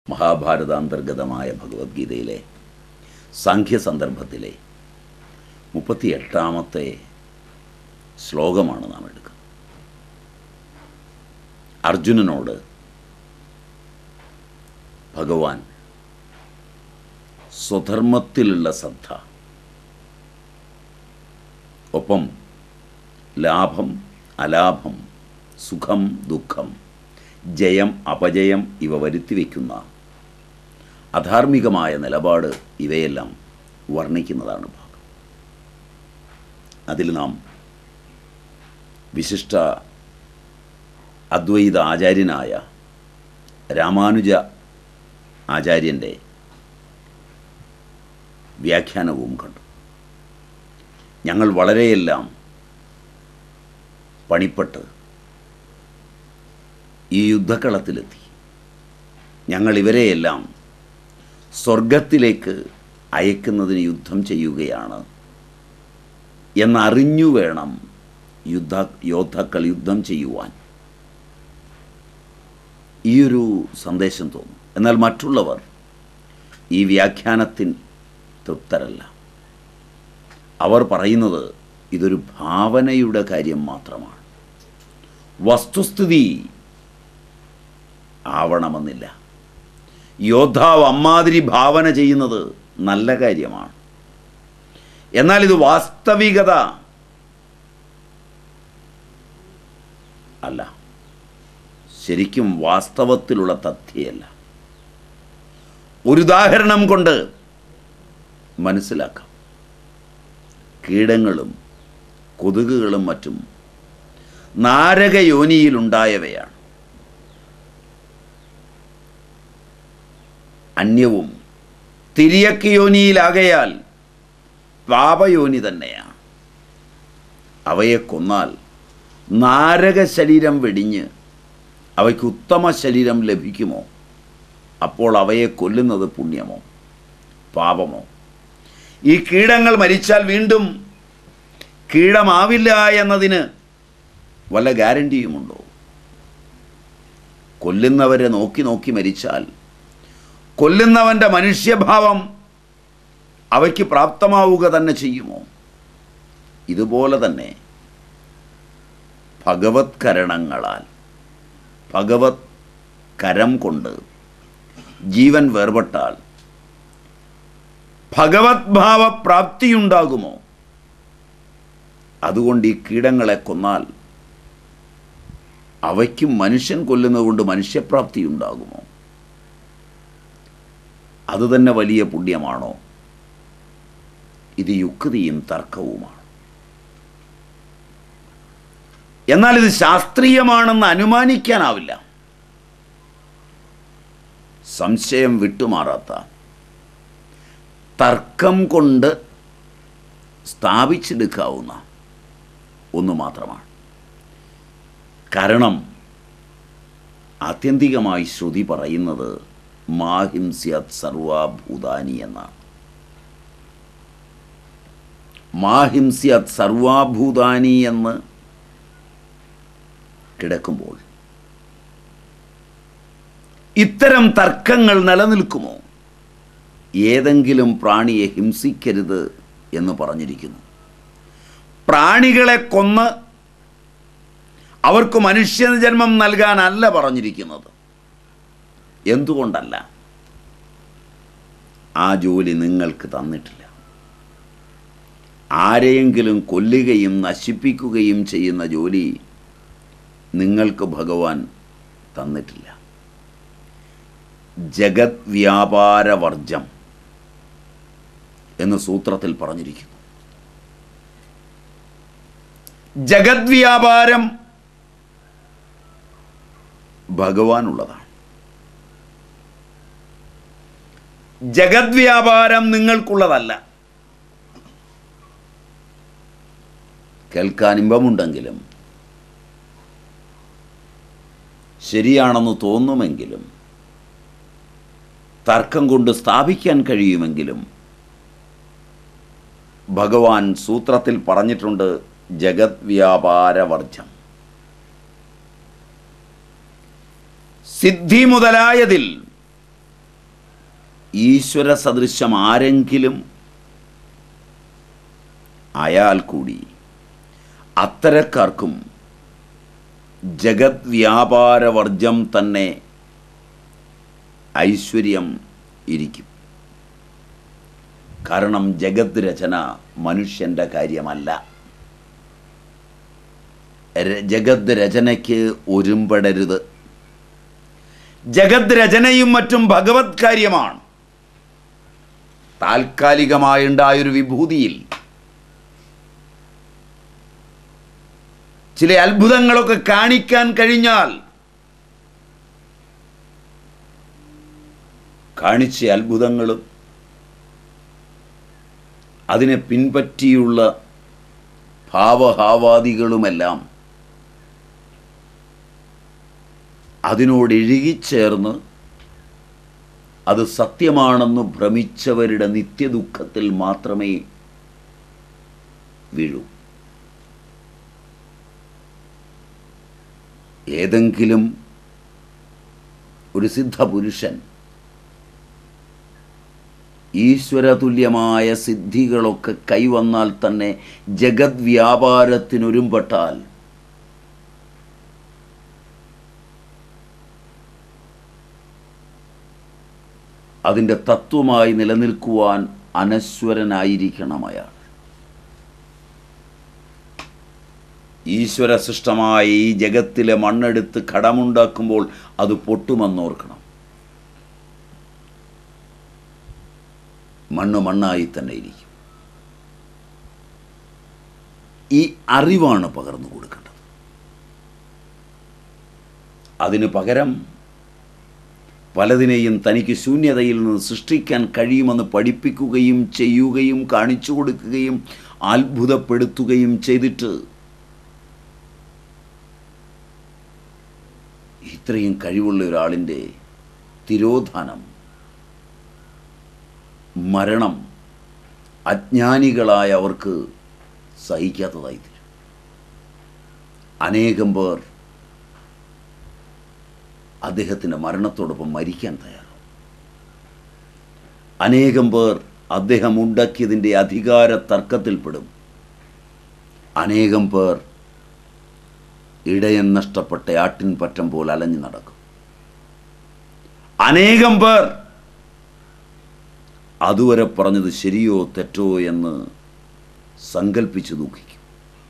മഹാഭാരതാന്തർഗതമായ ഭഗവത്ഗീതയിലെ സാഖ്യ സന്ദർഭത്തിലെ മുപ്പത്തിയെട്ടാമത്തെ ശ്ലോകമാണ് നാം എടുക്കുന്നത് അർജുനനോട് ഭഗവാൻ സ്വധർമ്മത്തിലുള്ള ശ്രദ്ധ ഒപ്പം ലാഭം അലാഭം സുഖം ദുഃഖം ജയം അപജയം ഇവ വരുത്തി വയ്ക്കുന്ന അധാർമികമായ നിലപാട് ഇവയെല്ലാം വർണ്ണിക്കുന്നതാണ് ഭാഗം അതിൽ നാം വിശിഷ്ട അദ്വൈത ആചാര്യനായ രാമാനുജ ആചാര്യൻ്റെ വ്യാഖ്യാനവും കണ്ടു ഞങ്ങൾ വളരെയെല്ലാം പണിപ്പെട്ട് ഈ യുദ്ധക്കളത്തിലെത്തി ഞങ്ങൾ ഇവരെയെല്ലാം സ്വർഗത്തിലേക്ക് അയക്കുന്നതിന് യുദ്ധം ചെയ്യുകയാണ് എന്നറിഞ്ഞു വേണം യുദ്ധ യോദ്ധാക്കൾ യുദ്ധം ചെയ്യുവാൻ ഈയൊരു സന്ദേശം തോന്നും എന്നാൽ മറ്റുള്ളവർ ഈ വ്യാഖ്യാനത്തിൽ തൃപ്തരല്ല അവർ പറയുന്നത് ഇതൊരു ഭാവനയുടെ കാര്യം മാത്രമാണ് വസ്തുസ്ഥിതി ആവണമെന്നില്ല യോദ്ധാവ് അമ്മാതിരി ഭാവന ചെയ്യുന്നത് നല്ല കാര്യമാണ് എന്നാൽ ഇത് വാസ്തവികത അല്ല ശരിക്കും വാസ്തവത്തിലുള്ള തഥ്യയല്ല ഒരു ഉദാഹരണം കൊണ്ട് മനസ്സിലാക്കാം കീടങ്ങളും കൊതുകുകളും മറ്റും നാരകയോനിയിലുണ്ടായവയാണ് അന്യവും തിരിയക്ക് യോനിയിലാകയാൽ പാപയോനി തന്നെയാണ് അവയെ കൊന്നാൽ നാരക ശരീരം വെടിഞ്ഞ് അവയ്ക്ക് ഉത്തമ ശരീരം ലഭിക്കുമോ അപ്പോൾ അവയെ കൊല്ലുന്നത് പുണ്യമോ പാപമോ ഈ കീടങ്ങൾ മരിച്ചാൽ വീണ്ടും കീടമാവില്ല എന്നതിന് വല്ല ഗ്യാരണ്ടിയുമുണ്ടോ കൊല്ലുന്നവരെ നോക്കി നോക്കി മരിച്ചാൽ കൊല്ലുന്നവൻ്റെ മനുഷ്യഭാവം അവയ്ക്ക് പ്രാപ്തമാവുക തന്നെ ചെയ്യുമോ ഇതുപോലെ തന്നെ ഭഗവത് കരണങ്ങളാൽ ഭഗവത് കരം കൊണ്ട് ജീവൻ വേർപെട്ടാൽ ഭഗവത് ഭാവ പ്രാപ്തിയുണ്ടാകുമോ അതുകൊണ്ട് ഈ കീടങ്ങളെ കൊന്നാൽ അവയ്ക്കും മനുഷ്യൻ കൊല്ലുന്നതുകൊണ്ട് മനുഷ്യപ്രാപ്തി ഉണ്ടാകുമോ അതുതന്നെ വലിയ പുണ്യമാണോ ഇത് യുക്തിയും തർക്കവുമാണ് എന്നാൽ ഇത് ശാസ്ത്രീയമാണെന്ന് അനുമാനിക്കാനാവില്ല സംശയം വിട്ടുമാറാത്ത തർക്കം കൊണ്ട് സ്ഥാപിച്ചെടുക്കാവുന്ന ഒന്ന് മാത്രമാണ് കാരണം ആത്യന്തികമായി ശ്രുതി പറയുന്നത് മാഹിംസ്യത് സർവാഭൂതാനി എന്നാണ് മാഹിംസ്യത് സർവാഭൂതാനി എന്ന് കിടക്കുമ്പോൾ ഇത്തരം തർക്കങ്ങൾ നിലനിൽക്കുമോ ഏതെങ്കിലും പ്രാണിയെ ഹിംസിക്കരുത് എന്ന് പറഞ്ഞിരിക്കുന്നു പ്രാണികളെ കൊന്ന് അവർക്ക് മനുഷ്യജന്മം നൽകാനല്ല പറഞ്ഞിരിക്കുന്നത് എന്തുകൊണ്ടല്ല ആ ജോലി നിങ്ങൾക്ക് തന്നിട്ടില്ല ആരെയെങ്കിലും കൊല്ലുകയും നശിപ്പിക്കുകയും ചെയ്യുന്ന ജോലി നിങ്ങൾക്ക് ഭഗവാൻ തന്നിട്ടില്ല ജഗത് വ്യാപാരവർജം എന്ന് സൂത്രത്തിൽ പറഞ്ഞിരിക്കുന്നു ജഗത് വ്യാപാരം ഭഗവാനുള്ളതാണ് ജഗത് വ്യാപാരം നിങ്ങൾക്കുള്ളതല്ല കേൾക്കാൻ ഇമ്പമുണ്ടെങ്കിലും ശരിയാണെന്ന് തോന്നുമെങ്കിലും തർക്കം കൊണ്ട് സ്ഥാപിക്കാൻ കഴിയുമെങ്കിലും ഭഗവാൻ സൂത്രത്തിൽ പറഞ്ഞിട്ടുണ്ട് ജഗത് വ്യാപാരവർജം സിദ്ധി മുതലായതിൽ ഈശ്വര സദൃശം ആരെങ്കിലും ആയാൽ കൂടി അത്തരക്കാർക്കും ജഗത് വ്യാപാരവർജം തന്നെ ഐശ്വര്യം ഇരിക്കും കാരണം ജഗത് രചന മനുഷ്യൻ്റെ കാര്യമല്ല ര- ജഗത് രചനയ്ക്ക് ഒരുമ്പെടരുത് ജഗത് രചനയും മറ്റും ഭഗവത് കാര്യമാണ് താൽക്കാലികമായുണ്ടായൊരു വിഭൂതിയിൽ ചില അത്ഭുതങ്ങളൊക്കെ കാണിക്കാൻ കഴിഞ്ഞാൽ കാണിച്ച അത്ഭുതങ്ങളും അതിനെ പിൻപറ്റിയുള്ള ഭാവഹാവാദികളുമെല്ലാം അതിനോട് ഇഴുകിച്ചേർന്ന് അത് സത്യമാണെന്ന് ഭ്രമിച്ചവരുടെ നിത്യദുഃഖത്തിൽ മാത്രമേ വീഴൂ ഏതെങ്കിലും ഒരു സിദ്ധപുരുഷൻ ഈശ്വരതുല്യമായ സിദ്ധികളൊക്കെ കൈവന്നാൽ തന്നെ ജഗത് വ്യാപാരത്തിനൊരുമ്പെട്ടാൽ അതിൻ്റെ തത്വമായി നിലനിൽക്കുവാൻ അനശ്വരനായിരിക്കണം അയാൾ ഈശ്വര സൃഷ്ടമായ ഈ ജഗത്തിലെ മണ്ണെടുത്ത് കടമുണ്ടാക്കുമ്പോൾ അത് പൊട്ടുമെന്നോർക്കണം മണ്ണ് മണ്ണായി തന്നെ ഇരിക്കും ഈ അറിവാണ് പകർന്നു കൊടുക്കേണ്ടത് അതിന് പകരം പലതിനെയും തനിക്ക് ശൂന്യതയിൽ നിന്ന് സൃഷ്ടിക്കാൻ കഴിയുമെന്ന് പഠിപ്പിക്കുകയും ചെയ്യുകയും കാണിച്ചു കൊടുക്കുകയും അത്ഭുതപ്പെടുത്തുകയും ചെയ്തിട്ട് ഇത്രയും കഴിവുള്ള ഒരാളിൻ്റെ തിരോധാനം മരണം അജ്ഞാനികളായ അവർക്ക് സഹിക്കാത്തതായി തീരും അനേകം പേർ അദ്ദേഹത്തിൻ്റെ മരണത്തോടൊപ്പം മരിക്കാൻ തയ്യാറാവും അനേകം പേർ അദ്ദേഹം ഉണ്ടാക്കിയതിൻ്റെ അധികാര തർക്കത്തിൽപ്പെടും അനേകം പേർ ഇടയൻ നഷ്ടപ്പെട്ട ആട്ടിൻ പറ്റം പോലെ അലഞ്ഞു നടക്കും അനേകം പേർ അതുവരെ പറഞ്ഞത് ശരിയോ തെറ്റോ എന്ന് സങ്കല്പിച്ച് ദുഃഖിക്കും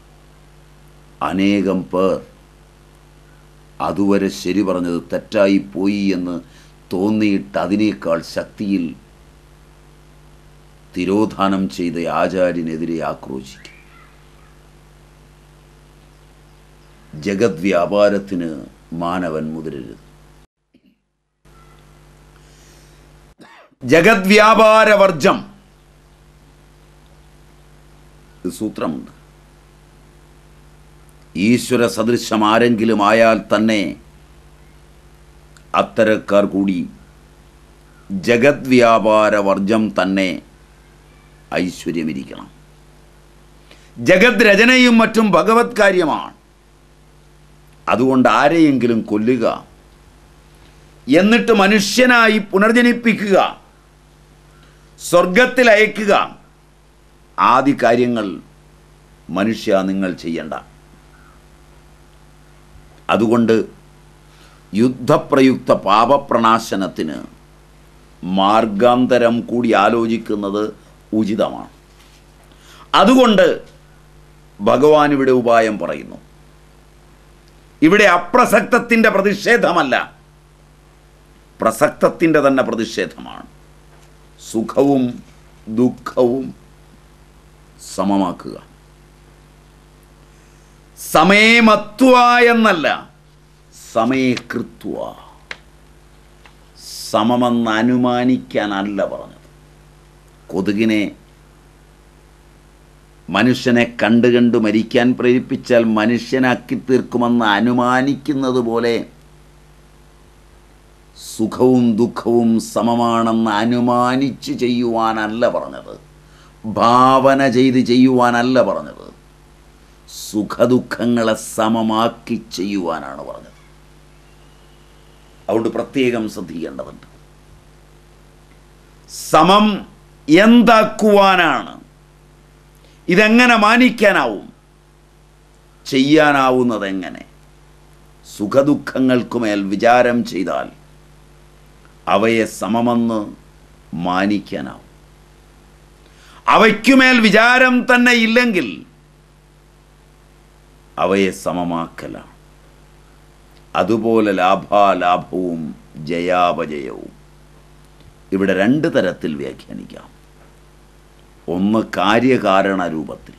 അനേകം പേർ അതുവരെ ശരി പറഞ്ഞത് തെറ്റായി പോയി എന്ന് തോന്നിയിട്ട് അതിനേക്കാൾ ശക്തിയിൽ തിരോധാനം ചെയ്ത ആചാര്യനെതിരെ ആക്രോശിക്കും ജഗത് വ്യാപാരത്തിന് മാനവൻ മുതിരരുത് ജഗത് വ്യാപാരവർജം ഒരു സൂത്രമുണ്ട് ഈശ്വര സദൃശം ആരെങ്കിലും ആയാൽ തന്നെ അത്തരക്കാർ കൂടി ജഗത് വ്യാപാരവർജം തന്നെ ഐശ്വര്യമിരിക്കണം ജഗത് രചനയും മറ്റും ഭഗവത് കാര്യമാണ് അതുകൊണ്ട് ആരെയെങ്കിലും കൊല്ലുക എന്നിട്ട് മനുഷ്യനായി പുനർജനിപ്പിക്കുക സ്വർഗത്തിൽ അയക്കുക ആദി കാര്യങ്ങൾ മനുഷ്യ നിങ്ങൾ ചെയ്യണ്ട അതുകൊണ്ട് യുദ്ധപ്രയുക്ത പാപപ്രണാശനത്തിന് മാർഗാന്തരം കൂടി ആലോചിക്കുന്നത് ഉചിതമാണ് അതുകൊണ്ട് ഭഗവാൻ ഇവിടെ ഉപായം പറയുന്നു ഇവിടെ അപ്രസക്തത്തിൻ്റെ പ്രതിഷേധമല്ല പ്രസക്തത്തിൻ്റെ തന്നെ പ്രതിഷേധമാണ് സുഖവും ദുഃഖവും സമമാക്കുക സമയമത്വ എന്നല്ല സമയകൃത്വ സമമെന്ന് അനുമാനിക്കാനല്ല പറഞ്ഞത് കൊതുകിനെ മനുഷ്യനെ കണ്ട് കണ്ട് മരിക്കാൻ പ്രേരിപ്പിച്ചാൽ മനുഷ്യനാക്കി തീർക്കുമെന്ന് അനുമാനിക്കുന്നത് പോലെ സുഖവും ദുഃഖവും സമമാണെന്ന് അനുമാനിച്ച് ചെയ്യുവാനല്ല പറഞ്ഞത് ഭാവന ചെയ്ത് ചെയ്യുവാനല്ല പറഞ്ഞത് സുഖദുഃഖങ്ങളെ സമമാക്കി ചെയ്യുവാനാണ് പറഞ്ഞത് അതുകൊണ്ട് പ്രത്യേകം ശ്രദ്ധിക്കേണ്ടതുണ്ട് സമം എന്താക്കുവാനാണ് ഇതെങ്ങനെ മാനിക്കാനാവും ചെയ്യാനാവുന്നത് എങ്ങനെ സുഖദുഃഖങ്ങൾക്കുമേൽ വിചാരം ചെയ്താൽ അവയെ സമമെന്ന് മാനിക്കാനാവും അവയ്ക്കുമേൽ വിചാരം തന്നെ ഇല്ലെങ്കിൽ അവയെ സമമാക്കലാണ് അതുപോലെ ലാഭാലാഭവും ജയാപജയവും ഇവിടെ രണ്ട് തരത്തിൽ വ്യാഖ്യാനിക്കാം ഒന്ന് കാര്യകാരണ രൂപത്തിൽ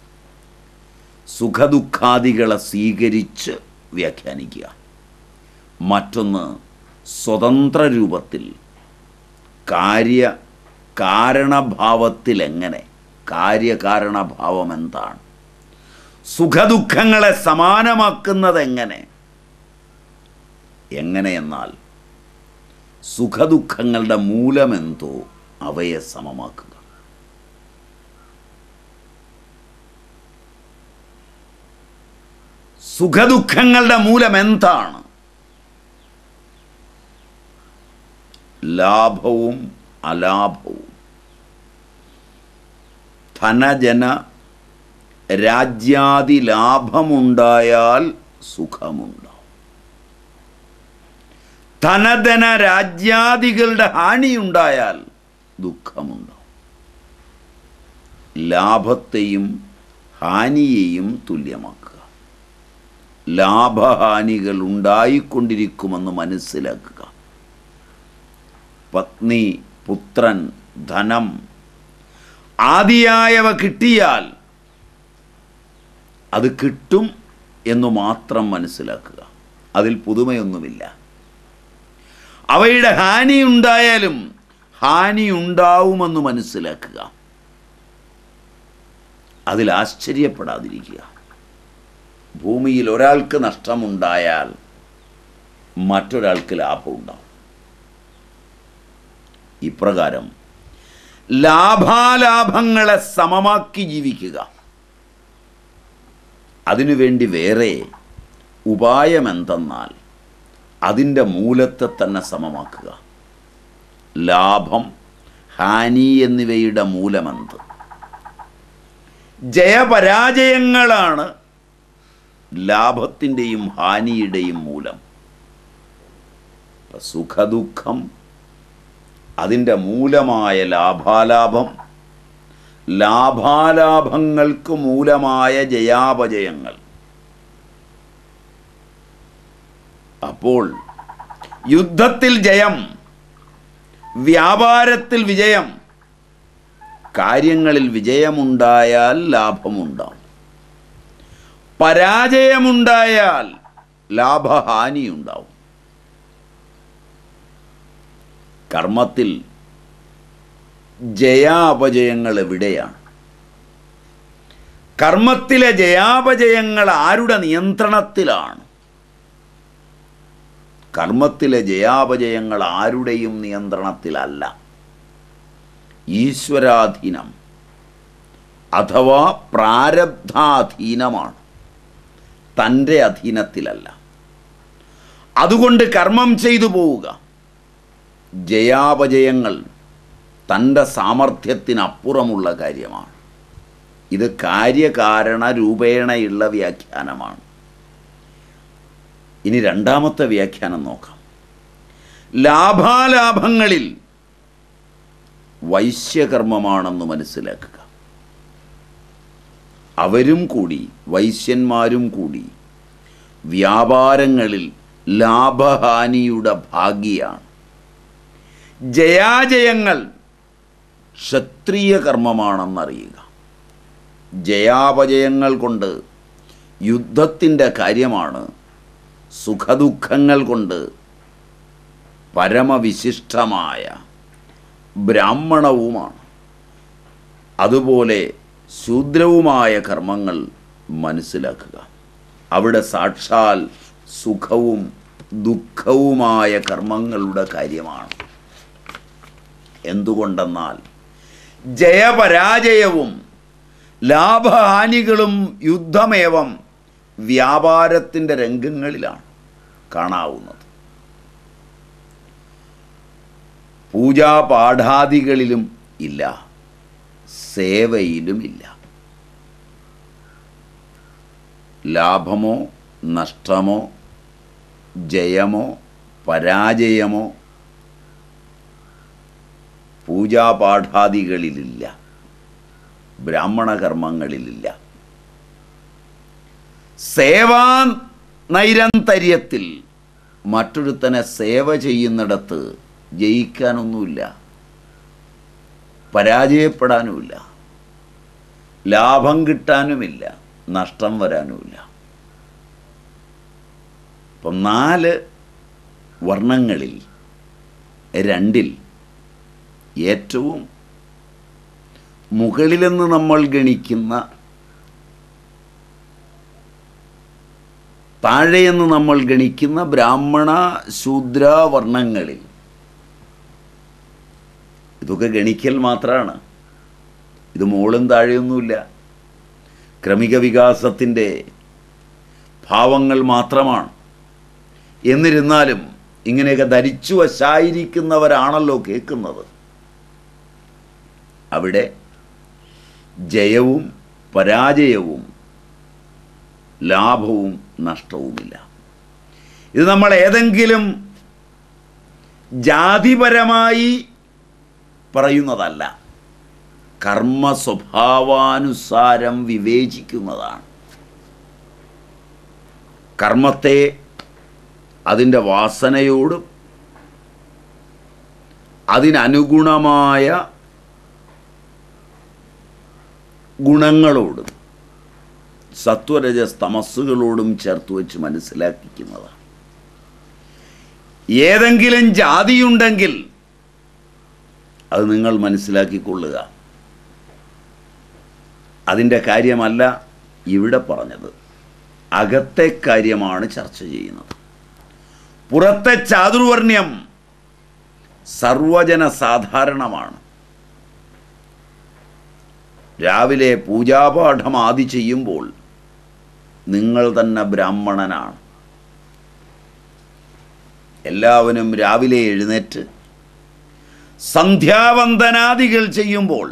സുഖദുഃഖാദികളെ സ്വീകരിച്ച് വ്യാഖ്യാനിക്കുക മറ്റൊന്ന് സ്വതന്ത്ര രൂപത്തിൽ കാര്യ കാരണഭാവത്തിൽ എങ്ങനെ കാര്യകാരണഭാവം എന്താണ് സുഖദുഃഖങ്ങളെ സമാനമാക്കുന്നത് എങ്ങനെ എങ്ങനെയെന്നാൽ സുഖദുഃഖങ്ങളുടെ മൂലമെന്തോ അവയെ സമമാക്കുക സുഖദുഃഖങ്ങളുടെ മൂലം എന്താണ് ലാഭവും അലാഭവും ധനജന രാജ്യാദി ലാഭമുണ്ടായാൽ സുഖമുണ്ടാവും ധനധന രാജ്യാദികളുടെ ഹാനിയുണ്ടായാൽ ദുഃഖമുണ്ടാവും ലാഭത്തെയും ഹാനിയെയും തുല്യമാക്കുക ലാഭഹാനികൾ ഉണ്ടായിക്കൊണ്ടിരിക്കുമെന്ന് മനസ്സിലാക്കുക പത്നി പുത്രൻ ധനം ആദിയായവ കിട്ടിയാൽ അത് കിട്ടും എന്നു മാത്രം മനസ്സിലാക്കുക അതിൽ പുതുമയൊന്നുമില്ല അവയുടെ ഹാനി ഉണ്ടായാലും ഹാനി ഉണ്ടാവുമെന്ന് മനസ്സിലാക്കുക അതിൽ ആശ്ചര്യപ്പെടാതിരിക്കുക ഭൂമിയിൽ ഒരാൾക്ക് നഷ്ടമുണ്ടായാൽ മറ്റൊരാൾക്ക് ലാഭമുണ്ടാവും ഇപ്രകാരം ലാഭാലാഭങ്ങളെ സമമാക്കി ജീവിക്കുക അതിനുവേണ്ടി വേറെ ഉപായമെന്തെന്നാൽ അതിൻ്റെ മൂലത്തെ തന്നെ സമമാക്കുക ലാഭം ഹാനി എന്നിവയുടെ മൂലമെന്ത് ജയപരാജയങ്ങളാണ് ലാഭത്തിൻ്റെയും ഹാനിയുടെയും മൂലം സുഖദുഃഖം അതിൻ്റെ മൂലമായ ലാഭാലാഭം ലാഭാലാഭങ്ങൾക്ക് മൂലമായ ജയാപജയങ്ങൾ അപ്പോൾ യുദ്ധത്തിൽ ജയം വ്യാപാരത്തിൽ വിജയം കാര്യങ്ങളിൽ വിജയമുണ്ടായാൽ ലാഭമുണ്ടാവും പരാജയമുണ്ടായാൽ ലാഭഹാനി ഉണ്ടാവും കർമ്മത്തിൽ ജയാപജയങ്ങൾ എവിടെയാണ് കർമ്മത്തിലെ ജയാപജയങ്ങൾ ആരുടെ നിയന്ത്രണത്തിലാണ് കർമ്മത്തിലെ ജയാപജയങ്ങൾ ആരുടെയും നിയന്ത്രണത്തിലല്ല ഈശ്വരാധീനം അഥവാ പ്രാരബ്ധാധീനമാണ് തൻ്റെ അധീനത്തിലല്ല അതുകൊണ്ട് കർമ്മം ചെയ്തു പോവുക ജയാപജയങ്ങൾ തൻ്റെ സാമർഥ്യത്തിനപ്പുറമുള്ള കാര്യമാണ് ഇത് കാര്യകാരണ രൂപേണയുള്ള വ്യാഖ്യാനമാണ് ഇനി രണ്ടാമത്തെ വ്യാഖ്യാനം നോക്കാം ലാഭാലാഭങ്ങളിൽ വൈശ്യകർമ്മമാണെന്ന് മനസ്സിലാക്കുക അവരും കൂടി വൈശ്യന്മാരും കൂടി വ്യാപാരങ്ങളിൽ ലാഭഹാനിയുടെ ഭാഗിയാണ് ജയാജയങ്ങൾ ക്ഷത്രിയ കർമ്മമാണെന്നറിയുക ജയാപജയങ്ങൾ കൊണ്ട് യുദ്ധത്തിൻ്റെ കാര്യമാണ് സുഖദുഃഖങ്ങൾ കൊണ്ട് പരമവിശിഷ്ടമായ ബ്രാഹ്മണവുമാണ് അതുപോലെ ശൂദ്രവുമായ കർമ്മങ്ങൾ മനസ്സിലാക്കുക അവിടെ സാക്ഷാൽ സുഖവും ദുഃഖവുമായ കർമ്മങ്ങളുടെ കാര്യമാണ് എന്തുകൊണ്ടെന്നാൽ ജയപരാജയവും ലാഭഹാനികളും യുദ്ധമേവം വ്യാപാരത്തിൻ്റെ രംഗങ്ങളിലാണ് കാണാവുന്നത് പൂജാപാഠാദികളിലും ഇല്ല സേവയിലും ഇല്ല ലാഭമോ നഷ്ടമോ ജയമോ പരാജയമോ പൂജാപാഠാദികളിലില്ല ബ്രാഹ്മണ കർമ്മങ്ങളിലില്ല സേവാ നൈരന്തര്യത്തിൽ മറ്റൊരുത്തനെ സേവ ചെയ്യുന്നിടത്ത് ജയിക്കാനൊന്നുമില്ല പരാജയപ്പെടാനുമില്ല ലാഭം കിട്ടാനുമില്ല നഷ്ടം വരാനുമില്ല അപ്പം നാല് വർണ്ണങ്ങളിൽ രണ്ടിൽ ഏറ്റവും മുകളിലെന്ന് നമ്മൾ ഗണിക്കുന്ന താഴെയെന്ന് നമ്മൾ ഗണിക്കുന്ന ബ്രാഹ്മണ ശൂദ്ര വർണ്ണങ്ങളിൽ ഇതൊക്കെ ഗണിക്കൽ മാത്രമാണ് ഇത് മുകളും താഴെയൊന്നുമില്ല ക്രമിക വികാസത്തിൻ്റെ ഭാവങ്ങൾ മാത്രമാണ് എന്നിരുന്നാലും ഇങ്ങനെയൊക്കെ ധരിച്ചു വശായിരിക്കുന്നവരാണല്ലോ കേൾക്കുന്നത് അവിടെ ജയവും പരാജയവും ലാഭവും നഷ്ടവുമില്ല ഇത് നമ്മൾ ഏതെങ്കിലും ജാതിപരമായി പറയുന്നതല്ല കർമ്മ സ്വഭാവാനുസാരം വിവേചിക്കുന്നതാണ് കർമ്മത്തെ അതിൻ്റെ വാസനയോടും അതിനനുഗുണമായ ഗുണങ്ങളോടും സത്വരജസ് തമസ്സുകളോടും ചേർത്ത് വെച്ച് മനസ്സിലാക്കിക്കുന്നതാണ് ഏതെങ്കിലും ജാതിയുണ്ടെങ്കിൽ അത് നിങ്ങൾ മനസ്സിലാക്കിക്കൊള്ളുക അതിൻ്റെ കാര്യമല്ല ഇവിടെ പറഞ്ഞത് അകത്തെ കാര്യമാണ് ചർച്ച ചെയ്യുന്നത് പുറത്തെ ചാതുർവർണ്ണ്യം സർവജന സാധാരണമാണ് രാവിലെ പൂജാപാഠം ആദി ചെയ്യുമ്പോൾ നിങ്ങൾ തന്നെ ബ്രാഹ്മണനാണ് എല്ലാവരും രാവിലെ എഴുന്നേറ്റ് സന്ധ്യാവന്ദനാദികൾ ചെയ്യുമ്പോൾ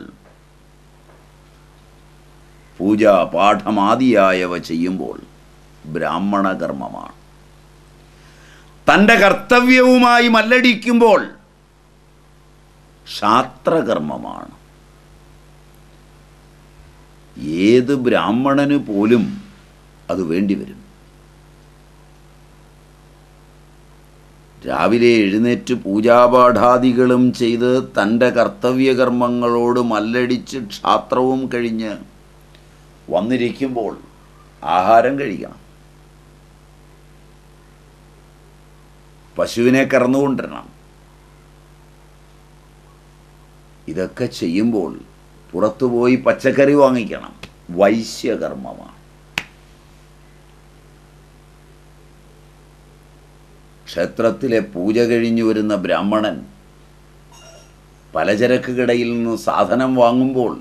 പൂജ പാഠമാദിയായവ ചെയ്യുമ്പോൾ ബ്രാഹ്മണ കർമ്മമാണ് തൻ്റെ കർത്തവ്യവുമായി മല്ലടിക്കുമ്പോൾ ക്ഷാത്രകർമ്മമാണ് ഏത് ബ്രാഹ്മണന് പോലും അത് വേണ്ടിവരും രാവിലെ എഴുന്നേറ്റ് പൂജാപാഠാദികളും ചെയ്ത് തൻ്റെ കർത്തവ്യകർമ്മങ്ങളോട് മല്ലടിച്ച് ക്ഷാത്രവും കഴിഞ്ഞ് വന്നിരിക്കുമ്പോൾ ആഹാരം കഴിക്കണം പശുവിനെ കറന്നുകൊണ്ടിരണം ഇതൊക്കെ ചെയ്യുമ്പോൾ പുറത്തുപോയി പച്ചക്കറി വാങ്ങിക്കണം വൈശ്യകർമ്മമാണ് ക്ഷേത്രത്തിലെ പൂജ കഴിഞ്ഞു വരുന്ന ബ്രാഹ്മണൻ പലചരക്ക് കടയിൽ നിന്ന് സാധനം വാങ്ങുമ്പോൾ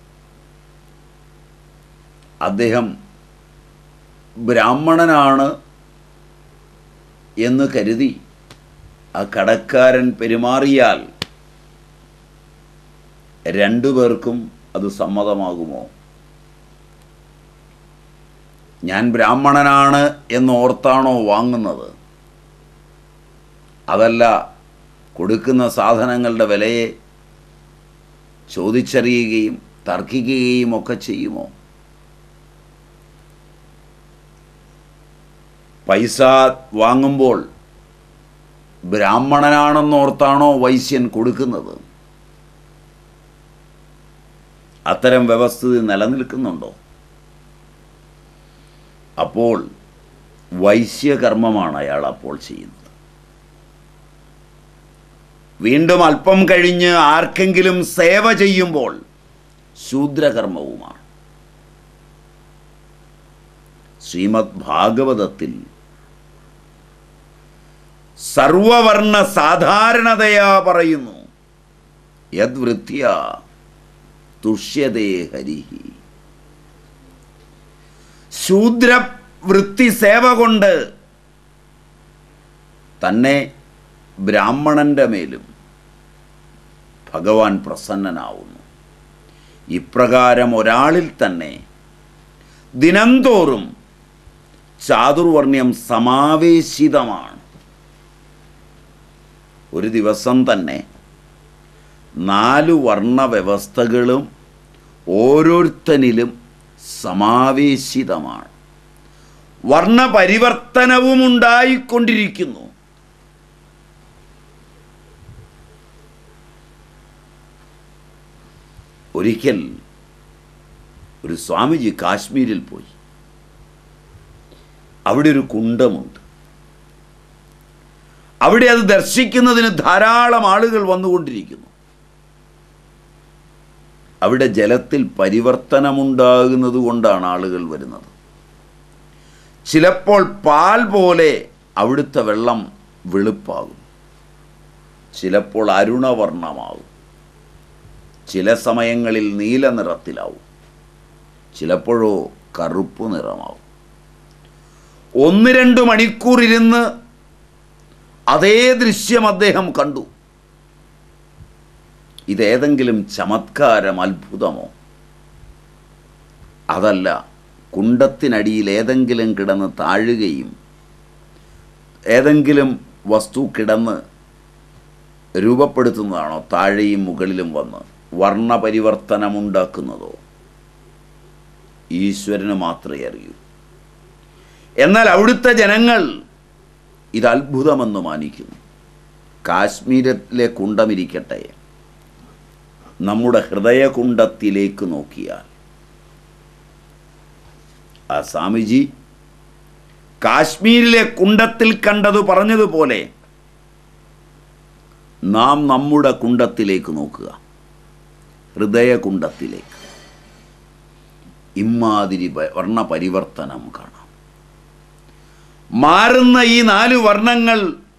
അദ്ദേഹം ബ്രാഹ്മണനാണ് എന്ന് കരുതി ആ കടക്കാരൻ പെരുമാറിയാൽ രണ്ടു പേർക്കും അത് സമ്മതമാകുമോ ഞാൻ ബ്രാഹ്മണനാണ് എന്നോർത്താണോ വാങ്ങുന്നത് അതല്ല കൊടുക്കുന്ന സാധനങ്ങളുടെ വിലയെ ചോദിച്ചറിയുകയും തർക്കിക്കുകയും ഒക്കെ ചെയ്യുമോ പൈസ വാങ്ങുമ്പോൾ ബ്രാഹ്മണനാണെന്നോർത്താണോ വൈശ്യൻ കൊടുക്കുന്നത് അത്തരം വ്യവസ്ഥിതി നിലനിൽക്കുന്നുണ്ടോ അപ്പോൾ വൈശ്യകർമ്മമാണ് അയാൾ അപ്പോൾ ചെയ്യുന്നത് വീണ്ടും അല്പം കഴിഞ്ഞ് ആർക്കെങ്കിലും സേവ ചെയ്യുമ്പോൾ ശൂദ്രകർമ്മവുമാണ് ശ്രീമദ് ഭാഗവതത്തിൽ സർവവർണ്ണ സാധാരണതയാ പറയുന്നു യദ്വൃത്യ തുഷ്യതേ ഹരിഹി ശൂദ്ര വൃത്തി സേവ കൊണ്ട് തന്നെ ബ്രാഹ്മണന്റെ മേലും ഭഗവാൻ പ്രസന്നനാവുന്നു ഇപ്രകാരം ഒരാളിൽ തന്നെ ദിനംതോറും ചാതുർവർണ്ണ്യം സമാവേശിതമാണ് ഒരു ദിവസം തന്നെ നാല് വർണ്ണവ്യവസ്ഥകളും ഓരോരുത്തനിലും സമാവേശിതമാണ് വർണ്ണപരിവർത്തനവും ഉണ്ടായിക്കൊണ്ടിരിക്കുന്നു ഒരിക്കൽ ഒരു സ്വാമിജി കാശ്മീരിൽ പോയി അവിടെ ഒരു കുണ്ടമുണ്ട് അവിടെ അത് ദർശിക്കുന്നതിന് ധാരാളം ആളുകൾ വന്നുകൊണ്ടിരിക്കുന്നു അവിടെ ജലത്തിൽ പരിവർത്തനമുണ്ടാകുന്നത് കൊണ്ടാണ് ആളുകൾ വരുന്നത് ചിലപ്പോൾ പാൽ പോലെ അവിടുത്തെ വെള്ളം വെളുപ്പാകും ചിലപ്പോൾ അരുണവർണ്ണമാകും ചില സമയങ്ങളിൽ നീല നിറത്തിലാവും ചിലപ്പോഴോ കറുപ്പ് നിറമാവും ഒന്ന് രണ്ട് മണിക്കൂർ ഇരുന്ന് അതേ ദൃശ്യം അദ്ദേഹം കണ്ടു ഇതേതെങ്കിലും ചമത്കാരം അത്ഭുതമോ അതല്ല കുണ്ടത്തിനടിയിൽ ഏതെങ്കിലും കിടന്ന് താഴുകയും ഏതെങ്കിലും വസ്തു കിടന്ന് രൂപപ്പെടുത്തുന്നതാണോ താഴെയും മുകളിലും വന്ന് വർണ്ണപരിവർത്തനമുണ്ടാക്കുന്നതോ ഈശ്വരന് മാത്രമേ അറിയൂ എന്നാൽ അവിടുത്തെ ജനങ്ങൾ ഇത് അത്ഭുതമെന്ന് മാനിക്കുന്നു കാശ്മീരിലെ കുണ്ടമിരിക്കട്ടെ നമ്മുടെ ഹൃദയകുണ്ടത്തിലേക്ക് നോക്കിയാൽ ആ സ്വാമിജി കാശ്മീരിലെ കുണ്ടത്തിൽ കണ്ടത് പറഞ്ഞതുപോലെ നാം നമ്മുടെ കുണ്ടത്തിലേക്ക് നോക്കുക ഹൃദയകുണ്ടത്തിലേക്ക് ഇമ്മാതിരി പ- വർണ്ണപരിവർത്തനം കാണാം മാറുന്ന ഈ നാല് വർണ്ണങ്ങൾ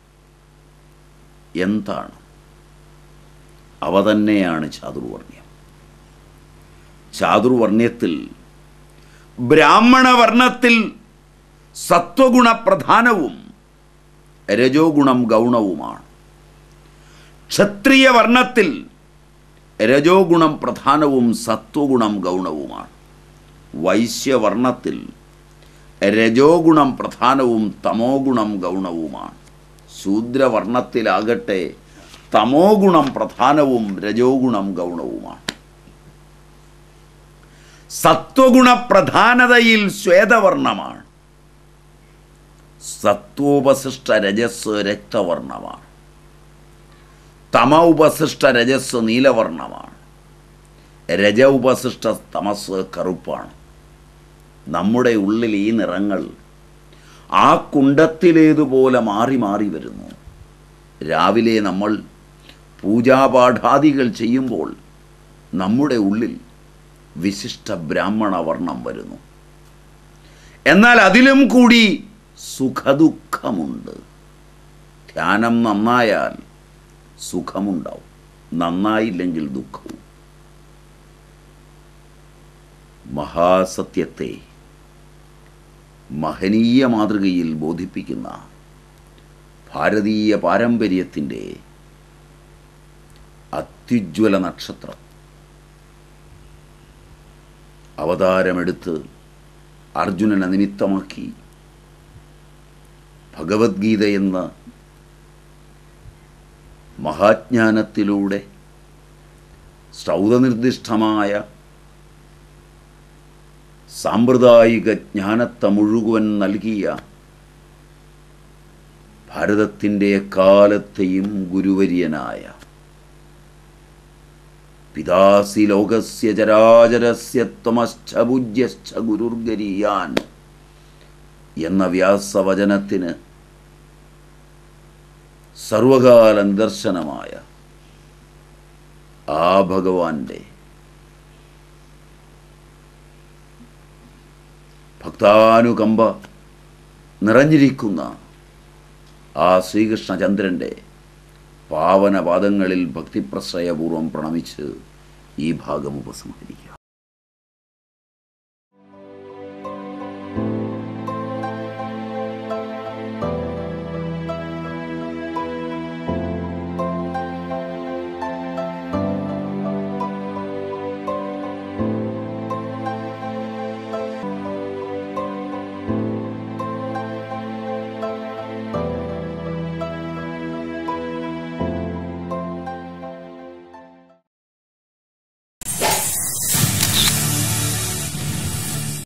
എന്താണ് അവ തന്നെയാണ് ചാതുർവർണ്ണ്യം ചാതുർവർണ്ണ്യത്തിൽ ബ്രാഹ്മണ വർണ്ണത്തിൽ സത്വഗുണ പ്രധാനവും രജോഗുണം ഗൗണവുമാണ് ക്ഷത്രിയ വർണ്ണത്തിൽ രജോഗുണം പ്രധാനവും സത്വഗുണം ഗൗണവുമാണ് വൈശ്യവർണ്ണത്തിൽ രജോഗുണം പ്രധാനവും തമോ ഗുണം ഗൗണവുമാണ് ശൂദ്രവർണ്ണത്തിലാകട്ടെ തമോ ഗുണം പ്രധാനവും രജോഗുണം ഗൗണവുമാണ് സത്വഗുണ പ്രധാനതയിൽ ശ്വേതവർണ്ണമാണ് സത്വോപശിഷ്ട രജസ് രക്തവർണ്ണമാണ് തമ ഉപശിഷ്ട രജസ് നീലവർണ്ണമാണ് രജ ഉപശിഷ്ട തമസ് കറുപ്പാണ് നമ്മുടെ ഉള്ളിൽ ഈ നിറങ്ങൾ ആ കുണ്ടത്തിലേതുപോലെ മാറി മാറി വരുന്നു രാവിലെ നമ്മൾ പൂജാപാഠാദികൾ ചെയ്യുമ്പോൾ നമ്മുടെ ഉള്ളിൽ വിശിഷ്ട ബ്രാഹ്മണ വർണ്ണം വരുന്നു എന്നാൽ അതിലും കൂടി സുഖദുഃഖമുണ്ട് ധ്യാനം നന്നായാൽ സുഖമുണ്ടാവും നന്നായില്ലെങ്കിൽ ദുഃഖവും മഹാസത്യത്തെ മഹനീയ മാതൃകയിൽ ബോധിപ്പിക്കുന്ന ഭാരതീയ പാരമ്പര്യത്തിൻ്റെ അത്യുജ്വല നക്ഷത്രം അവതാരമെടുത്ത് അർജുനനെ നിമിത്തമാക്കി ഭഗവത്ഗീത എന്ന മഹാജ്ഞാനത്തിലൂടെ സ്രൗതനിർദ്ദിഷ്ടമായ സാമ്പ്രദായിക ജ്ഞാനത്തെ മുഴുവൻ നൽകിയ ഭാരതത്തിൻ്റെ എക്കാലത്തെയും ഗുരുവര്യനായ പിതാസി ലോകസ്യ ചരാചരസ്യ ത്വമശ്ച പൂജ്യശ്ച ഗുരുർഗരീയാൻ എന്ന വ്യാസവചനത്തിന് സർവകാല നിദർശനമായ ആ ഭഗവാന്റെ ഭക്താനുകമ്പ നിറഞ്ഞിരിക്കുന്ന ആ ശ്രീകൃഷ്ണചന്ദ്രൻ്റെ പാവനപാദങ്ങളിൽ ഭക്തിപ്രശ്രയപൂർവം പ്രണമിച്ച് ഈ ഭാഗം ഉപസംഹരിക്കുക